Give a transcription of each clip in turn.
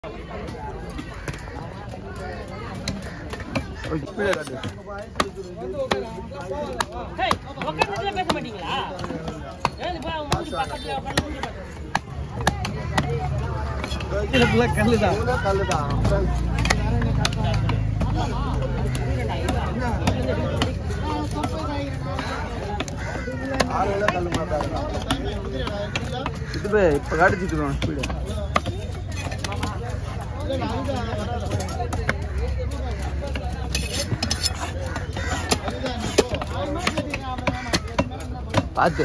Hey, உட்கார்ந்துட்டுலாம் பேச மாட்டீங்களா ஏன் இப்ப அவன் மூஞ்சி பக்கத்துல உட்கார்ந்து மூஞ்சி பாரு. இது இப்ப காட்டிச்சிட்டு இருக்கோம் ஸ்பீடு பார்த்து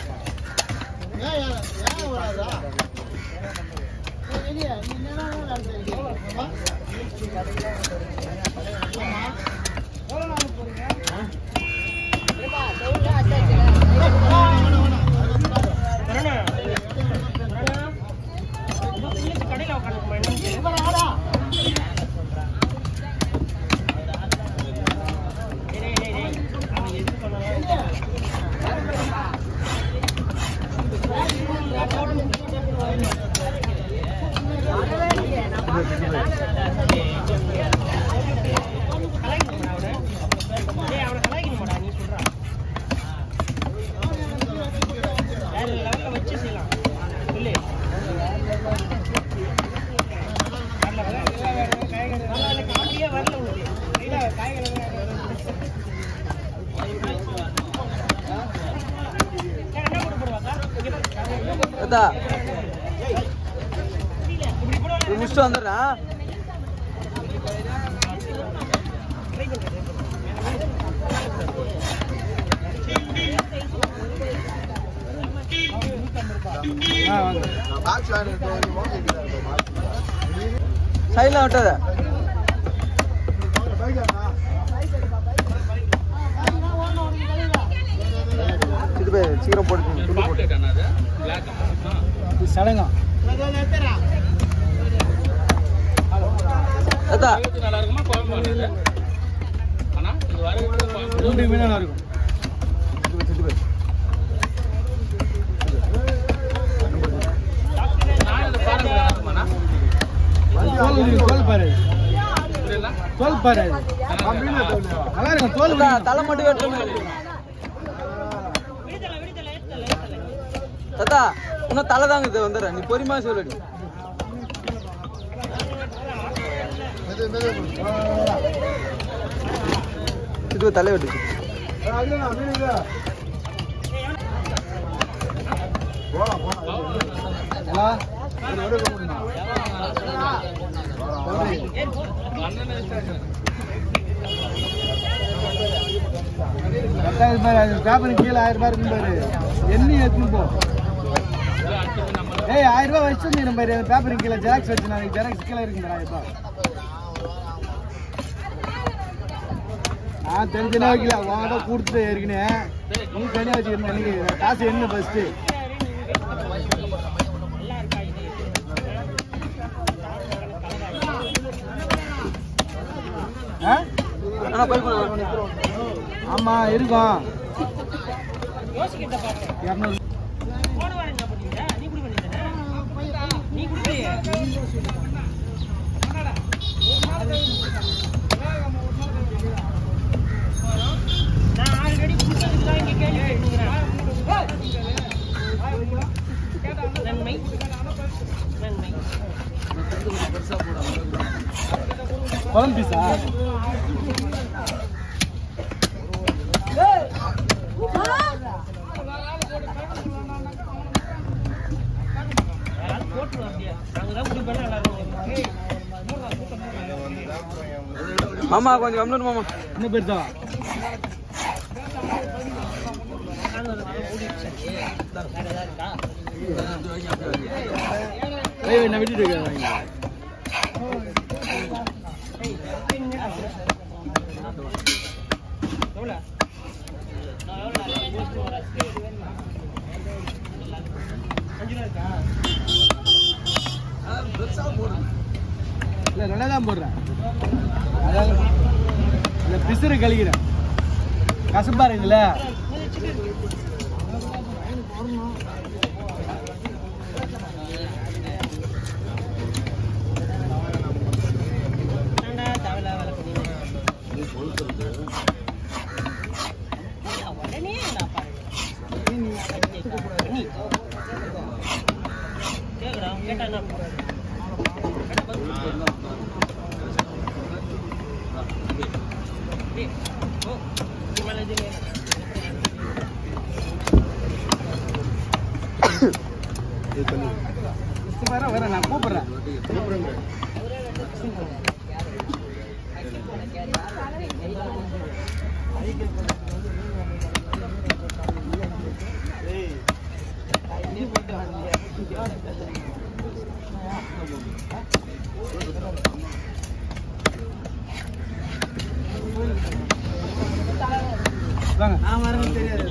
சரணா. சரணா. உங்க பிள்ளைக்கு கடையில உட்காந்துக்குமா என்னன்னு கேளு. டேய், டேய், டேய், டேய். அவன் எதுக்கு சொன்னானோ? கலாய்க்கணுமா அவனை? டேய், அவனை கலாய்க்கணுமாடா, நீ சொல்றா. வேற லெவல்ல வச்சு செய்யலாம் சொல்லு காமெடியே வரல உங்களுக்கு கையில காய்கறி என்ன கூட போடுவாக்கா அத்தா இது முடிச்சுட்டு வந்துடுறேன் சைடில் விட்டாத இது போய் சீக்கிரம் போட்டு துணி போட்டு சடங்கா அத்தா ரெண்டு மீன் நல்லா இருக்கும் சிட்டு போய் அத்தா, தலை மட்டும் வெட்டணும் விடுதலை விடுதலை ஏத்தல ஏத்தல தாத்தா இன்னும் தலை தாங்க இது வந்துடுறேன் நீ பொறுமையா சொல்லடி இது தலை வெட்டுச்சு பேப்பர் கீழே ஆயிரம் ரூபாய் இருக்கும் பாரு எண்ணி எடுத்துன்னு போ ஏய் ஆயிரம் ரூபாய் வச்சிருந்தீங்க பாரு பேப்பர் கீழே ஜெராக்ஸ் வச்சு நான் ஜெராக்ஸ் கீழே இருக்குங்க இப்போ நான் தெரிஞ்சுனா வைக்கல வாங்க கொடுத்துட்டு ஏற்கனவே நீ தனியாக வச்சுக்கணும் எனக்கு காசு என்ன ஃபஸ்ட்டு நல்லா இருக்கா இது ஆ ஆனா போய் போய் ஆமாம் இருக்கும் யோசிக்கிறத பாரு இரநூறு போன வாரம் என்ன பண்ணீங்க நீ குடி பண்ணிட்டே நீ குடிக்கலையே நான் ஆல்ரெடி குடிச்சதுக்கு தான் இங்க கேள்வி கேட்டுக்கிறேன் நன்மை நன்மை குழம்பு பீஸா யாராவது போட்டுருவோம் அப்படியே நாங்கள் தான் குடிப்பேன் எல்லாரும் மாமா கொஞ்சம் கம்ப்ளீட் மாமா இன்னும் பெருசா வேற ஏதாவது இருக்கா ஏய் நான் விட்டுட்டு இருக்கேன் வாங்கி. எவ்வளோ நான் எவ்வளோ அஞ்சு ரூபா இருக்கா இல்லை நல்லா தான் போடுறேன் அதாவது இந்த பிசுறு கழிக்கிறேன் கசப்பா இருக்குல்ல வாங்க நான் வரணும் தெரியாது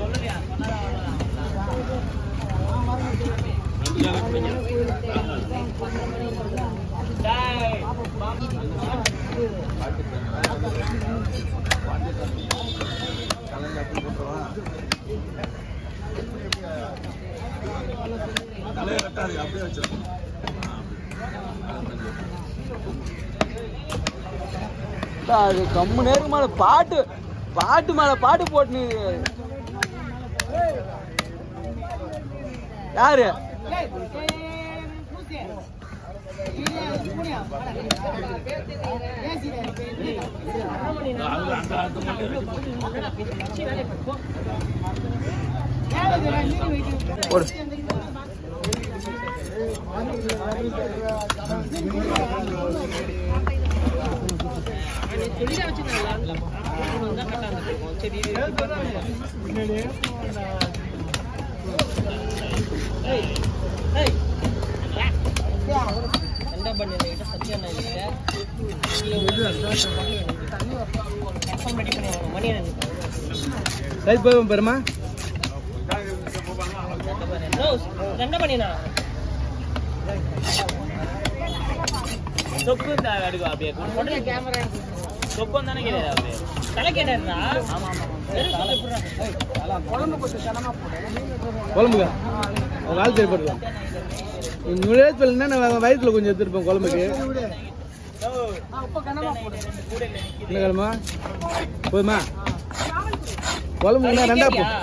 அது கம்மு நேரம் மேல பாட்டு பாட்டு மேல பாட்டு போட்டு யாரு போடு சொல்லிதான் வச்சிருந்தாங்களா தான் கரெக்டா இருந்திருக்கும் சரி ஏய், ஏய். என்ன பண்ணு கிட்ட சத்தியம் கிட்ட கன்ஃபார்ம் ரெடி பண்ணி வரணும் மணி என்ன சைஸ் போய் பெருமா ரெண்ட பண்ணினா சொப்பு அடுக்கு அப்படியே கேமரா சொப்பு தானே கிடையாது அப்படியே தலை கேட்டா ஆமா ஆமா குழம்புக்கா ஒரு ஆள் தேவைப்படுவோம் நுழைய சொல்லுன்னா நான் வயிற்றுல கொஞ்சம் எடுத்துருப்பேன் குழம்புக்கு என்ன கிழமா போதுமா குழம்புக்குன்னா ரெண்டா போ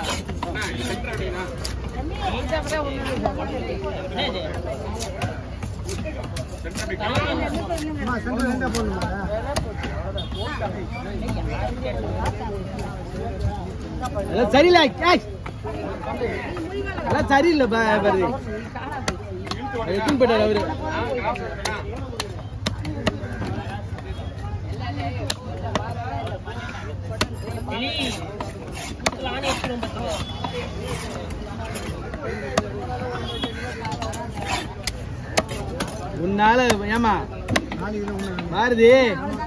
அதெல்லாம் சரியில்லை ஏய். அதெல்லாம் சரியில்லை பா பாரு எடுத்துன்னு போயிட்டாரு அவரு உன்னால ஏமா பாரதி